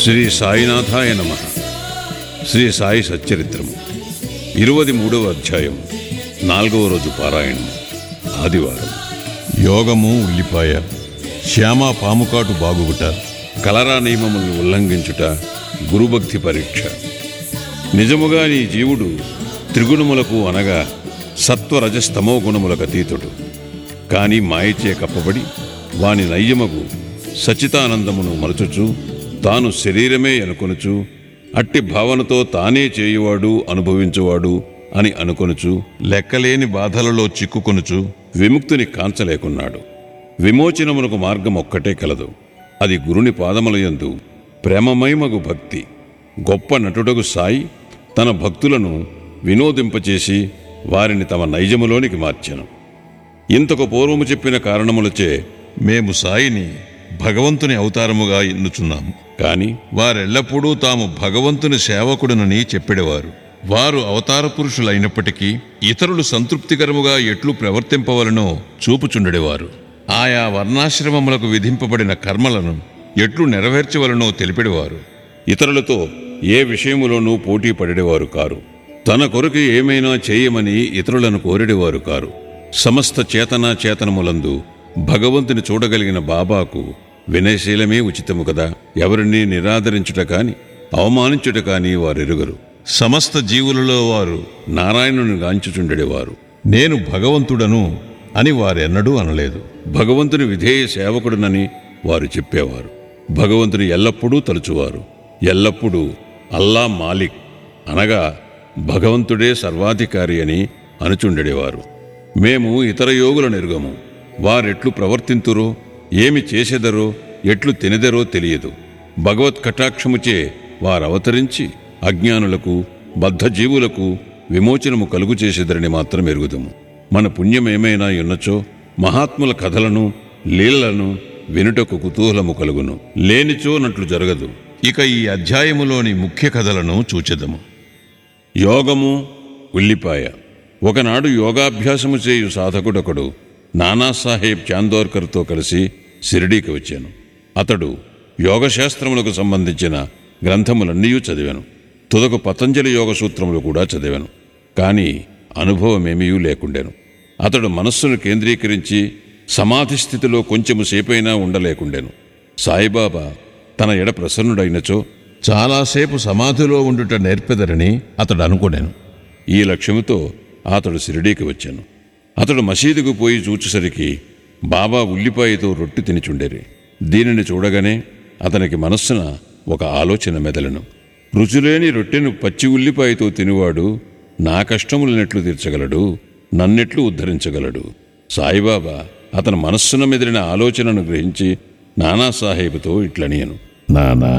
శ్రీ సాయినాథాయ నమ శ్రీ సాయి సచ్చరిత్రము ఇరువది మూడవ అధ్యాయం నాలుగవ రోజు పారాయణం ఆదివారం యోగము ఉల్లిపాయ శ్యామ పాముకాటు బాగుగుట కలరా నియమములను ఉల్లంఘించుట గురుభక్తి పరీక్ష నిజముగా నీ జీవుడు త్రిగుణములకు అనగా సత్వరజస్తమో గుణములకు అతీతుడు కాని మాయచే కప్పబడి వాని నయ్యమగు సచితానందమును మరచుచు తాను శరీరమే అనుకొనుచు అట్టి భావనతో తానే చేయువాడు అనుభవించువాడు అని అనుకొనుచు లెక్కలేని బాధలలో చిక్కుకొనుచు విముక్తిని కాంచలేకున్నాడు విమోచనమునకు మార్గం ఒక్కటే కలదు అది గురుని పాదములయందు ప్రేమమయమగు భక్తి గొప్ప నటుడగు సాయి తన భక్తులను వినోదింపచేసి వారిని తమ నైజములోనికి మార్చెను ఇంతకు పూర్వము చెప్పిన కారణములచే మేము సాయిని భగవంతుని అవతారముగా ఎన్నుచున్నాము కాని వారెల్లప్పుడూ తాము భగవంతుని సేవకుడునని చెప్పెడవారు వారు అవతార పురుషులైనప్పటికీ ఇతరులు సంతృప్తికరముగా ఎట్లు ప్రవర్తింపవలనో చూపుచుండెడవారు ఆయా వర్ణాశ్రమములకు విధింపబడిన కర్మలను ఎట్లు నెరవేర్చవలనో తెలిపెడవారు ఇతరులతో ఏ విషయములోనూ పోటీ పడేవారు కారు తన కొరకు ఏమైనా చేయమని ఇతరులను కోరెడేవారు కారు సమస్త చేతనా చేతనములందు భగవంతుని చూడగలిగిన బాబాకు వినయశీలమే ఉచితము కదా ఎవరిని నిరాదరించుట కాని అవమానించుట కాని వారెరుగరు సమస్త జీవులలో వారు నారాయణుని గాంచుచుండెడేవారు నేను భగవంతుడను అని వారెన్నడూ అనలేదు భగవంతుని విధేయ సేవకుడునని వారు చెప్పేవారు భగవంతుని ఎల్లప్పుడూ తలుచువారు ఎల్లప్పుడూ అల్లా మాలిక్ అనగా భగవంతుడే సర్వాధికారి అని అనుచుండెడేవారు మేము ఇతర యోగులను ఎరుగము వారెట్లు ప్రవర్తింతురో ఏమి చేసెదరో ఎట్లు తినెదరో తెలియదు భగవత్ కటాక్షముచే వారవతరించి అజ్ఞానులకు బద్ధజీవులకు విమోచనము కలుగు చేసేదరని మాత్రం ఎరుగుదము మన పుణ్యమేమైనా ఉన్నచో మహాత్ముల కథలను లీలలను వినుటకు కుతూహలము కలుగును లేనిచో నట్లు జరగదు ఇక ఈ అధ్యాయములోని ముఖ్య కథలను చూచెదము యోగము ఉల్లిపాయ ఒకనాడు యోగాభ్యాసము చేయు సాధకుడొకడు నానాసాహెబ్ చాందోర్కర్తో కలిసి షిరిడీకి వచ్చాను అతడు యోగశాస్త్రములకు సంబంధించిన గ్రంథములన్నీ చదివాను తుదకు పతంజలి యోగ సూత్రములు కూడా చదివాను కానీ అనుభవమేమీ లేకుండెను అతడు మనస్సును కేంద్రీకరించి సమాధి స్థితిలో కొంచెము సేపైనా ఉండలేకుండెను సాయిబాబా తన ఎడ ప్రసన్నుడైనచో చాలాసేపు సమాధిలో ఉండుట నేర్పెదరని అతడు అనుకున్నాను ఈ లక్ష్యముతో అతడు షిరిడీకి వచ్చాను అతడు మసీదుకు పోయి చూచేసరికి బాబా ఉల్లిపాయతో రొట్టి తినిచుండేరి దీనిని చూడగానే అతనికి మనస్సున ఒక ఆలోచన మెదలను రుచులేని రొట్టెను పచ్చి ఉల్లిపాయతో తినివాడు నా కష్టములనెట్లు తీర్చగలడు నన్నెట్లు ఉద్ధరించగలడు సాయిబాబా అతని మనస్సున మెదిలిన ఆలోచనను గ్రహించి నానాసాహేబుతో ఇట్లనియను నానా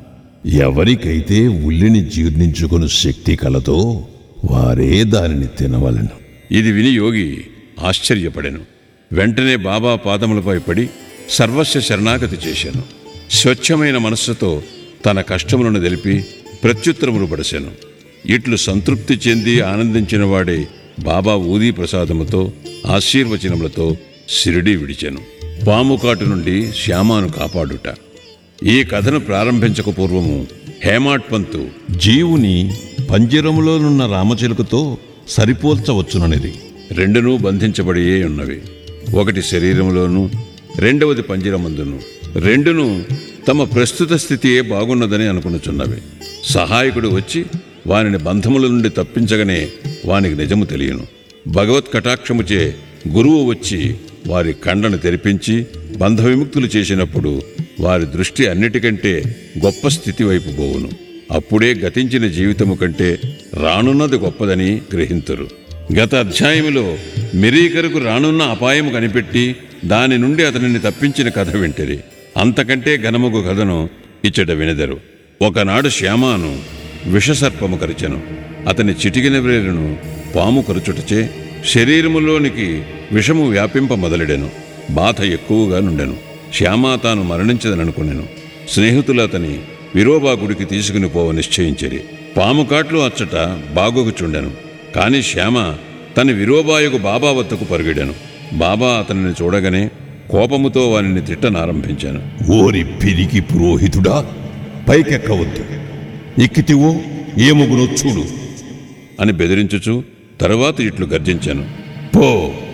ఎవరికైతే ఉల్లిని జీర్ణించుకుని శక్తి కలదో వారే దానిని తినవలను ఇది విని యోగి ఆశ్చర్యపడెను వెంటనే బాబా పాదములపై పడి సర్వస్వ శరణాగతి చేశాను స్వచ్ఛమైన మనస్సుతో తన కష్టములను తెలిపి ప్రత్యుత్తరములు పడిశాను ఇట్లు సంతృప్తి చెంది ఆనందించిన వాడే బాబా ఊదీ ప్రసాదముతో ఆశీర్వచనములతో సిరిడి విడిచెను పాము కాటు నుండి శ్యామాను కాపాడుట ఈ కథను ప్రారంభించక పూర్వము హేమాట్ పంతు జీవుని పంజరములోనున్న రామచిలుకతో సరిపోల్చవచ్చుననిది రెండునూ బంధించబడియే ఉన్నవి ఒకటి శరీరములోను రెండవది పంజరమందును రెండును తమ ప్రస్తుత స్థితియే బాగున్నదని అనుకునుచున్నవి సహాయకుడు వచ్చి వానిని బంధముల నుండి తప్పించగానే వానికి నిజము తెలియను భగవత్ కటాక్షముచే గురువు వచ్చి వారి కండను తెరిపించి బంధ విముక్తులు చేసినప్పుడు వారి దృష్టి అన్నిటికంటే గొప్ప స్థితి వైపు పోవును అప్పుడే గతించిన జీవితము కంటే రానున్నది గొప్పదని గ్రహింతురు గత అధ్యాయములో మిరీకరకు రానున్న అపాయము కనిపెట్టి దాని నుండి అతనిని తప్పించిన కథ వింటిరి అంతకంటే ఘనముగు కథను ఇచ్చట వినెదరు ఒకనాడు శ్యామాను విషసర్పము కరిచెను అతని చిటికిన వ్రేలును పాము కరుచుటచే శరీరములోనికి విషము వ్యాపింప మొదలెడెను బాధ ఎక్కువగా నుండెను శ్యామ తాను మరణించదననుకునెను స్నేహితులు అతని విరోబా గుడికి తీసుకుని పోవ నిశ్చయించిరి పాము కాట్లు అచ్చట బాగోగుచుండెను కాని శ్యామ తన విరోబాయుకు బాబా వద్దకు పరుగెడెను బాబా అతనిని చూడగానే కోపముతో వానిని తిట్టనారంభించాను ఓరి పిరికి పురోహితుడా పైకెక్కవద్దు ఎక్కితివో ఏముగునో చూడు అని బెదిరించుచు తరువాత ఇట్లు గర్జించాను పో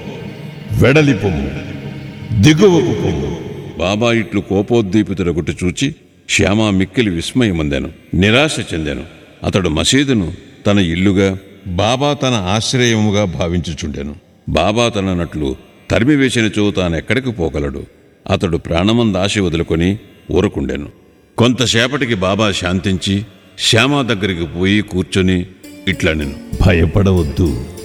వెడలి పొమ్ము దిగువకు పొమ్ము బాబా ఇట్లు కోపోద్దీపితుడగుట్టు చూచి శ్యామ మిక్కిలి విస్మయమందాను నిరాశ చెందాను అతడు మసీదును తన ఇల్లుగా బాబా తన ఆశ్రయముగా భావించుచుండెను బాబా తననట్లు తరిమివేసినచో తానెక్కడికి పోగలడు అతడు ప్రాణమందాశ వదులుకొని ఊరకుండెను కొంతసేపటికి బాబా శాంతించి శ్యామ దగ్గరికి పోయి కూర్చొని ఇట్లా నేను భయపడవద్దు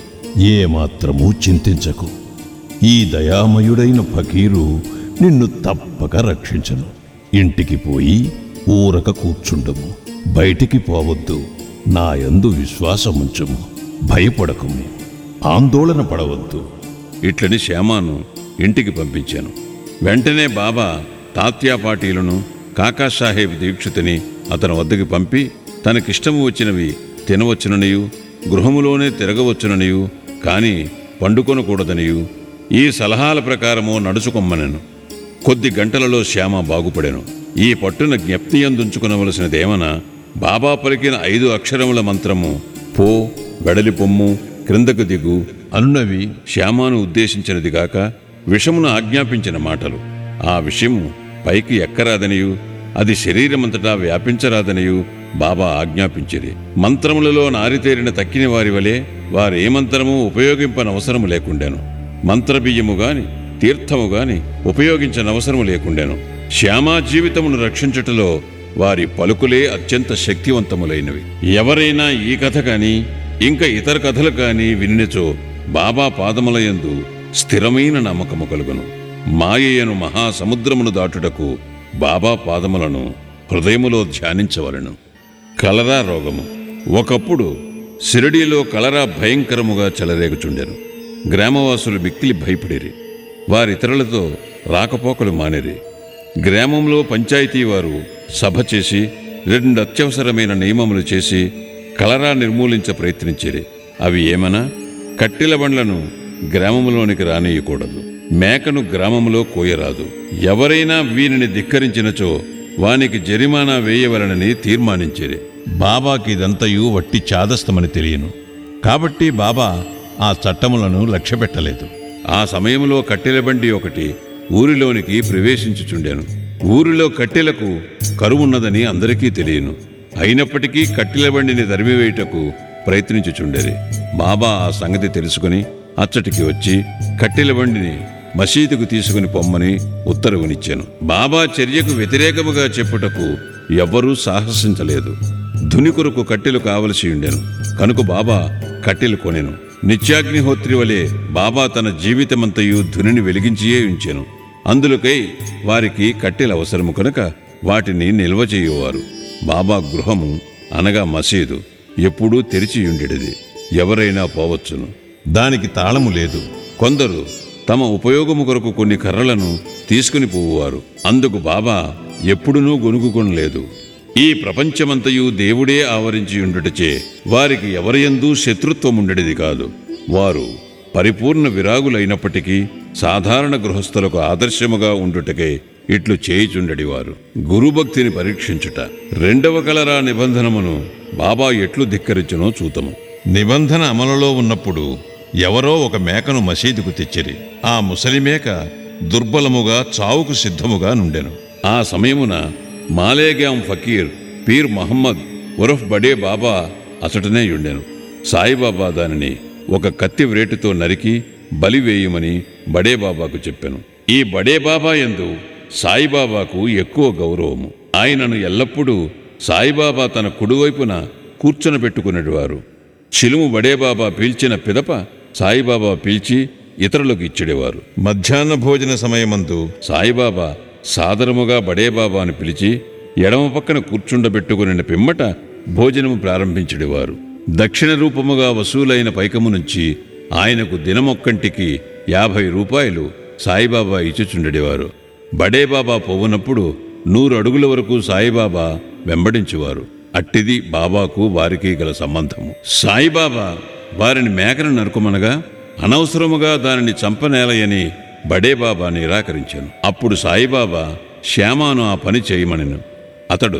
ఏమాత్రమూ చింతించకు ఈ దయామయుడైన ఫకీరు నిన్ను తప్పక రక్షించను ఇంటికి పోయి ఊరక కూర్చుండము బయటికి పోవద్దు నా యందు విశ్వాసముంచుము భయపడకము ఆందోళన పడవద్దు ఇట్లని శ్యామాను ఇంటికి పంపించాను వెంటనే బాబా తాత్యా పాటీలను కాకాసాహెబ్ దీక్షితుని అతని వద్దకు పంపి తనకిష్టము వచ్చినవి తినవచ్చుననియు గృహములోనే తిరగవచ్చుననియు కాని పండుకొనకూడదనియు ఈ సలహాల ప్రకారము నడుచుకొమ్మనెను కొద్ది గంటలలో శ్యామ బాగుపడెను ఈ పట్టున జ్ఞప్తి అందుంచుకునవలసినదేమన బాబా పలికిన ఐదు అక్షరముల మంత్రము పో వెడలి పొమ్ము క్రిందకు దిగు అనునవి శ్యామాను ఉద్దేశించినది గాక విషమును ఆజ్ఞాపించిన మాటలు ఆ విషయము పైకి ఎక్కరాదనియు అది శరీరమంతటా వ్యాపించరాదనియు బాబా ఆజ్ఞాపించిరి మంత్రములలో నారితేరిన తక్కిన వారి వలె వారే మంత్రము ఉపయోగింపనవసరము లేకుండాను మంత్రబియ్యము గాని తీర్థము గాని ఉపయోగించనవసరము లేకుండాను శ్యామా జీవితమును రక్షించుటలో వారి పలుకులే అత్యంత శక్తివంతములైనవి ఎవరైనా ఈ కథ కాని ఇంకా ఇతర కథలు కాని విన్నచో బాబా పాదములయందు స్థిరమైన నమ్మకము కలుగును మాయయను మహాసముద్రమును దాటుటకు బాబా పాదములను హృదయములో ధ్యానించవలను కలరా రోగము ఒకప్పుడు సిరడీలో కలరా భయంకరముగా చెలరేగుచుండెను గ్రామవాసులు మిక్కిలి భయపడిరి వారితరులతో రాకపోకలు మానిరి గ్రామంలో పంచాయతీ వారు సభ చేసి రెండు అత్యవసరమైన నియమములు చేసి కలరా నిర్మూలించ ప్రయత్నించిరి అవి ఏమనా కట్టెల బండ్లను గ్రామంలోనికి రానియకూడదు మేకను గ్రామంలో కోయరాదు ఎవరైనా వీనిని ధిక్కరించినచో వానికి జరిమానా వేయవలనని తీర్మానించిరి బాబాకి ఇదంతయు వట్టి చాదస్తమని తెలియను కాబట్టి బాబా ఆ చట్టములను లక్ష్యపెట్టలేదు ఆ సమయంలో కట్టెల బండి ఒకటి ఊరిలోనికి ప్రవేశించుచుండెను ఊరిలో కట్టెలకు కరువున్నదని అందరికీ తెలియను అయినప్పటికీ కట్టెల బండిని తరిమివేయుటకు ప్రయత్నించుచుండేది బాబా ఆ సంగతి తెలుసుకుని అచ్చటికి వచ్చి కట్టెల బండిని మసీదుకు తీసుకుని పొమ్మని ఉత్తర్వునిచ్చాను బాబా చర్యకు వ్యతిరేకముగా చెప్పుటకు ఎవ్వరూ సాహసించలేదు ధుని కొరకు కట్టెలు కావలసి ఉండెను కనుక బాబా కట్టెలు కొనెను నిత్యాగ్నిహోత్రి వలె బాబా తన జీవితమంతయు ధునిని వెలిగించియే ఉంచెను అందులకై వారికి కట్టెలు అవసరము కనుక వాటిని నిల్వ చేయువారు బాబా గృహము అనగా మసీదు ఎప్పుడూ తెరిచియుండెడిది ఎవరైనా పోవచ్చును దానికి తాళము లేదు కొందరు తమ ఉపయోగము కొరకు కొన్ని కర్రలను తీసుకుని పోవువారు అందుకు బాబా ఎప్పుడునూ గొనుగుకొనలేదు ఈ ప్రపంచమంతయు దేవుడే ఆవరించి ఉండుటచే వారికి ఎవరియందూ శత్రుత్వముండెడిది కాదు వారు పరిపూర్ణ విరాగులైనప్పటికీ సాధారణ గృహస్థులకు ఆదర్శముగా ఉండుటకే ఇట్లు చేయిచుండెడివారు గురుభక్తిని పరీక్షించుట రెండవ కలరా నిబంధనమును బాబా ఎట్లు ధిక్కరించునో చూతము నిబంధన అమలులో ఉన్నప్పుడు ఎవరో ఒక మేకను మసీదుకు తెచ్చిరి ఆ ముసలి మేక దుర్బలముగా చావుకు సిద్ధముగా నుండెను ఆ సమయమున మాలేగాం ఫకీర్ పీర్ మహమ్మద్ ఉరఫ్ బడే బాబా అసటనే ఉండెను సాయిబాబా దానిని ఒక కత్తి వ్రేటుతో నరికి బలి వేయమని బడే బాబాకు చెప్పాను ఈ బడే బాబా ఎందు సాయిబాబాకు ఎక్కువ గౌరవము ఆయనను ఎల్లప్పుడూ సాయిబాబా తన కుడివైపున కూర్చొనబెట్టుకునేవారు చిలుము బడేబాబా పీల్చిన పిదప సాయిబాబా పీల్చి ఇతరులకు ఇచ్చేవారు మధ్యాహ్న భోజన సమయమందు సాయిబాబా సాదరముగా బడేబాబాను పిలిచి ఎడమ పక్కన కూర్చుండబెట్టుకుని పిమ్మట భోజనము ప్రారంభించడేవారు దక్షిణ రూపముగా వసూలైన పైకము నుంచి ఆయనకు దినమొక్కంటికి యాభై రూపాయలు సాయిబాబా ఇచ్చుచుండేవారు బడేబాబా పోవునప్పుడు నూరు అడుగుల వరకు సాయిబాబా వెంబడించువారు అట్టిది బాబాకు వారికి గల సంబంధము సాయిబాబా వారిని మేకను నరుకుమనగా అనవసరముగా దానిని చంపనేలయని బడేబాబా నిరాకరించాను అప్పుడు సాయిబాబా శ్యామాను ఆ పని చేయమనెను అతడు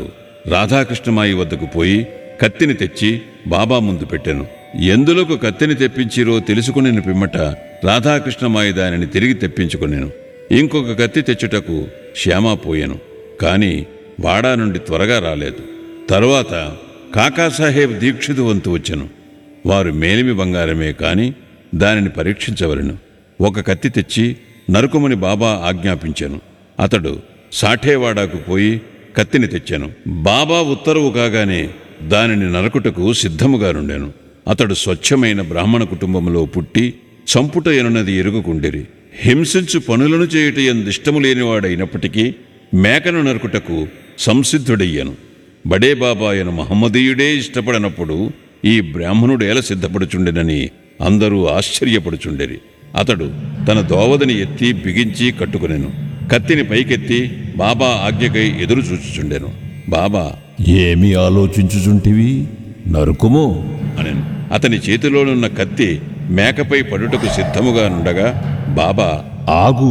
రాధాకృష్ణమాయి వద్దకు పోయి కత్తిని తెచ్చి బాబా ముందు పెట్టెను ఎందులకు కత్తిని తెప్పించిరో తెలుసుకుని పిమ్మట రాధాకృష్ణమాయి దానిని తిరిగి తెప్పించుకునేను ఇంకొక కత్తి తెచ్చుటకు శ్యామ పోయెను కాని వాడా నుండి త్వరగా రాలేదు తరువాత కాకాసాహేబ్ దీక్షితు వంతు వచ్చెను వారు మేలిమి బంగారమే కాని దానిని పరీక్షించవలను ఒక కత్తి తెచ్చి నరుకుమని బాబా ఆజ్ఞాపించాను అతడు సాఠేవాడాకు పోయి కత్తిని తెచ్చాను బాబా ఉత్తర్వు కాగానే దానిని నరకుటకు సిద్ధముగా నుండాను అతడు స్వచ్ఛమైన బ్రాహ్మణ కుటుంబంలో పుట్టి చంపుట ఎనున్నది ఎరుగుకుండిరి హింసించు పనులను చేయుట ఎందిష్టము లేనివాడైనప్పటికీ మేకను నరుకుటకు సంసిద్ధుడయ్యాను బడే బాబాయను మహమ్మదీయుడే ఇష్టపడనప్పుడు ఈ బ్రాహ్మణుడు ఎలా సిద్ధపడుచుండెనని అందరూ ఆశ్చర్యపడుచుండెరి అతడు తన దోవదని ఎత్తి బిగించి కట్టుకునెను కత్తిని పైకెత్తి బాబా ఆజ్ఞకై ఎదురు చూచుచుండెను బాబా ఏమి ఆలోచించుచుంటివి నరుకుమో అనెను అతని చేతిలోనున్న కత్తి మేకపై పడుటకు సిద్ధముగా నుండగా బాబా ఆగు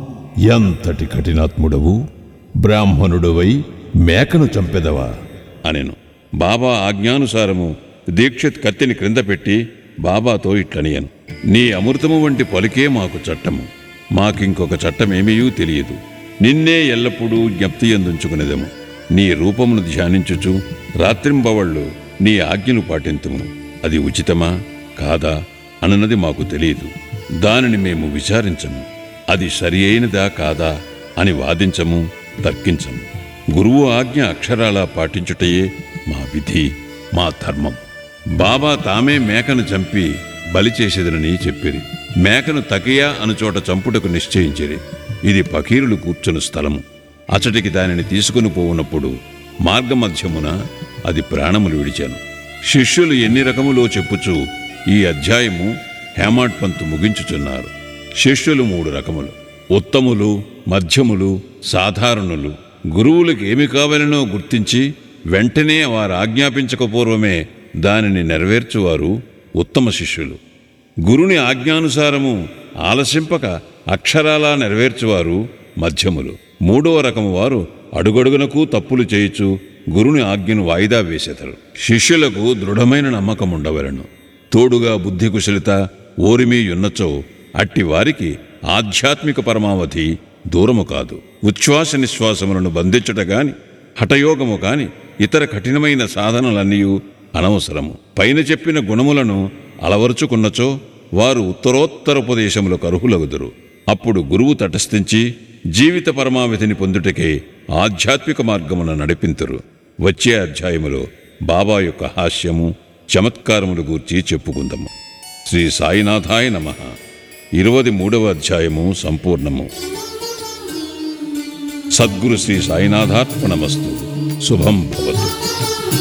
ఎంతటి కఠినాత్ముడవు బ్రాహ్మణుడవై మేకను చంపెదవా అనెను బాబా ఆజ్ఞానుసారము దీక్షిత్ కత్తిని క్రింద పెట్టి బాబాతో ఇట్లనియను నీ అమృతము వంటి పలికే మాకు చట్టము మాకింకొక చట్టమేమీయూ తెలియదు నిన్నే ఎల్లప్పుడూ జ్ఞప్తి ఎందుంచుకునేదము నీ రూపమును ధ్యానించుచు రాత్రింబవళ్ళు నీ ఆజ్ఞలు పాటింతుము అది ఉచితమా కాదా అన్నది మాకు తెలియదు దానిని మేము విచారించము అది సరి అయినదా కాదా అని వాదించము తర్కించము గురువు ఆజ్ఞ అక్షరాలా పాటించుటయే మా విధి మా ధర్మం బాబా తామే మేకను చంపి బలి చేసేదనని చెప్పిరి మేకను తకియా అనుచోట చంపుటకు నిశ్చయించిరి ఇది పకీరులు కూర్చుని స్థలము అచటికి దానిని తీసుకుని పోవునప్పుడు మార్గమధ్యమున అది ప్రాణములు విడిచాను శిష్యులు ఎన్ని రకములో చెప్పుచు ఈ అధ్యాయము హేమాడ్ పంతు ముగించుచున్నారు శిష్యులు మూడు రకములు ఉత్తములు మధ్యములు సాధారణులు గురువులకు ఏమి కావాలనో గుర్తించి వెంటనే వారు ఆజ్ఞాపించకపోర్వమే దానిని నెరవేర్చువారు ఉత్తమ శిష్యులు గురుని ఆజ్ఞానుసారము ఆలసింపక అక్షరాలా నెరవేర్చువారు మధ్యములు మూడవ రకము వారు అడుగడుగునకు తప్పులు చేయుచు గురుని ఆజ్ఞను వాయిదా వేసేతరు శిష్యులకు దృఢమైన నమ్మకం ఉండవలను తోడుగా బుద్ధి కుశలిత ఓరిమి యున్నచో అట్టి వారికి ఆధ్యాత్మిక పరమావధి దూరము కాదు ఉచ్ఛ్వాస నిశ్వాసములను బంధించుట గాని హఠయోగము కాని ఇతర కఠినమైన సాధనలన్నీ అనవసరము పైన చెప్పిన గుణములను అలవరుచుకున్నచో వారు ఉత్తరోత్తరోపదేశములకు అర్హులగుదురు అప్పుడు గురువు తటస్థించి జీవిత పరమావధిని పొందుటకే ఆధ్యాత్మిక మార్గమున నడిపింతురు వచ్చే అధ్యాయములో బాబా యొక్క హాస్యము చమత్కారములు గూర్చి చెప్పుకుందాము శ్రీ సాయినాథాయ నమ ఇరవది మూడవ అధ్యాయము సంపూర్ణము సద్గురు శ్రీ సాయినాథార్పణమస్తు శుభం భవతు